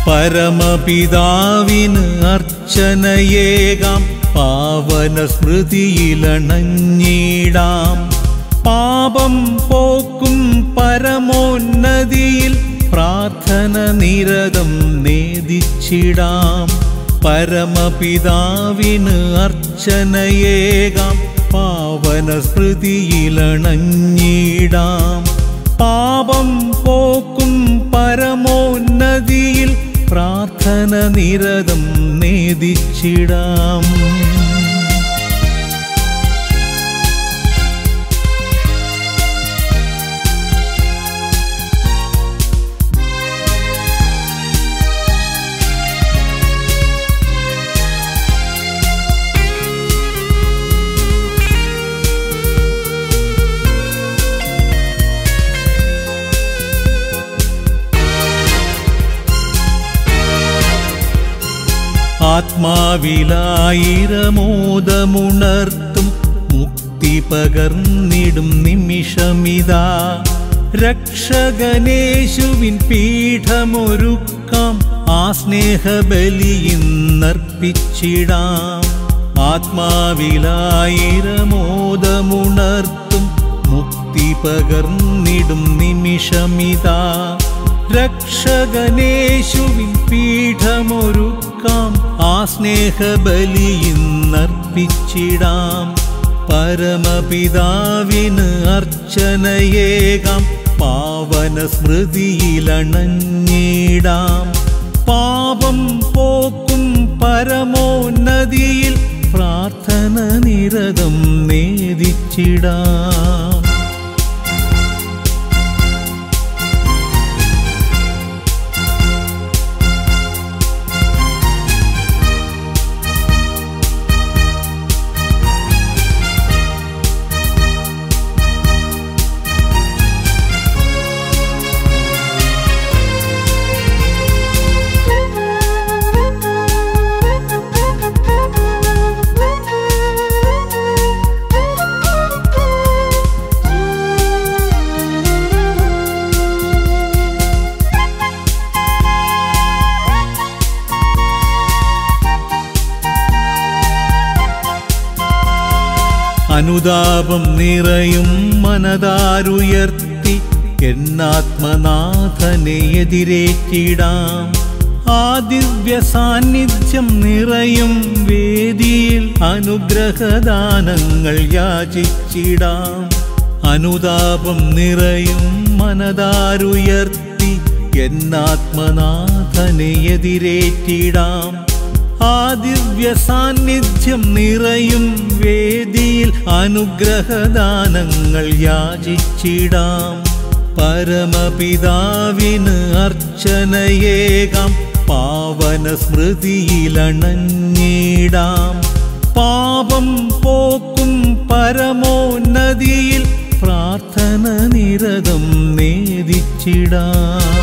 പരമപിതാവിന് അർച്ചനയേകാം പാവന സ്മൃതിയിലണഞ്ഞിടാം പാപം പോക്കും പരമോന്നതിയിൽ പ്രാർത്ഥന നിരതം നേദിച്ചിടാം പരമപിതാവിന് അർച്ചനയേകാം പാവന സ്മൃതിയിലണഞ്ഞിടാം പാപം പോക്കും പരമോന്നതിയിൽ പ്രാർത്ഥന നിരതം നേദിച്ചിടാം ആത്മാവിലായിരമോദമുണർത്തും മുക്തി പകർന്നിടും നിമിഷമിതാ രക്ഷകനേശുവിൻ പീഠമൊരുക്കാം ആ സ്നേഹബലിയിന്നർപ്പിച്ചിടാം ആത്മാവിലായിരമോദമുണർത്തും മുക്തി പകർന്നിടും നിമിഷമിതാ രക്ഷകനേശുവിൻ പീഠമൊരുക്കാം ആ സ്നേഹബലിയിന്നർപ്പിച്ചിടാം പരമപിതാവിന് അർച്ചനയേകാം പാവന സ്മൃതിയിലണഞ്ഞിടാം പാപം പോക്കും പരമോന്നതിയിൽ പ്രാർത്ഥന നിരതം നേദിച്ചിടാം അനുതാപം നിറയും മനതാരുയർത്തി എന്നാത്മനാഥനെ എതിരേറ്റിടാം ആ ദിവ്യ സാന്നിധ്യം നിറയും വേദിയിൽ അനുഗ്രഹദാനങ്ങൾ യാചിച്ചിടാം അനുതാപം നിറയും മനതാരുയർത്തി എന്നാത്മനാഥനെ എതിരേറ്റിടാം ആ ദിവ്യ സാന്നിധ്യം നിറയും വേദിയിൽ അനുഗ്രഹദാനങ്ങൾ യാചിച്ചിടാം പരമപിതാവിന് അർച്ചനയേകാം പാവന സ്മൃതിയിലണഞ്ഞിടാം പാപം പോക്കും പരമോന്നതിയിൽ പ്രാർത്ഥന നിരതം നേദിച്ചിടാം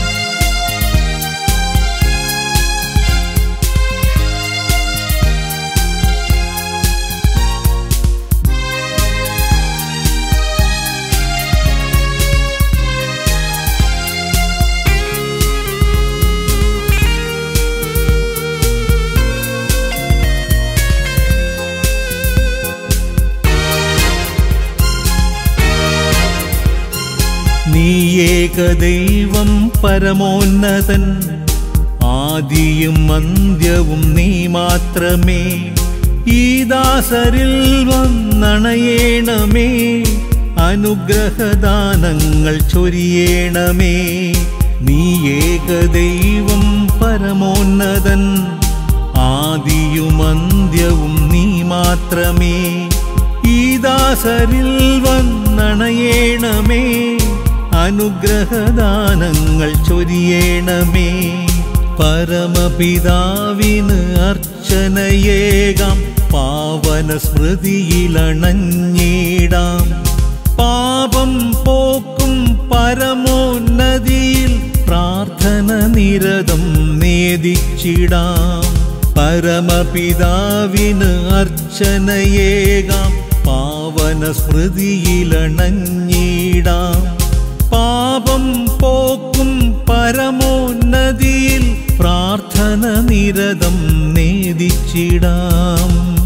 നീ ഏകദൈവം പരമോന്നതൻ ആദിയും അന്ത്യവും നീ മാത്രമേ ഈ ദാസരിൽ വന്നണയേണമേ അനുഗ്രഹദാനങ്ങൾ ചൊരിയേണമേ നീ ഏകദൈവം പരമോന്നതൻ ആദിയും അന്ത്യവും നീ മാത്രമേ ഈ ദാസരിൽ വന്നണയേണമേ അനുഗ്രഹദാനങ്ങൾ ചൊരിയേണമേ പരമപിതാവിന് അർച്ചനയേകാം പാവന സ്മൃതിയിലണഞ്ഞിടാം പാപം പോക്കും പരമോന്നതിയിൽ പ്രാർത്ഥന നിരതം നേദിച്ചിടാം പരമപിതാവിന് അർച്ചനയേകാം പാവന സ്മൃതിയിലണഞ്ഞിടാം പാപം പോക്കും പരമോന്നതിയിൽ പ്രാർത്ഥന നിരതം നേദിച്ചിടാം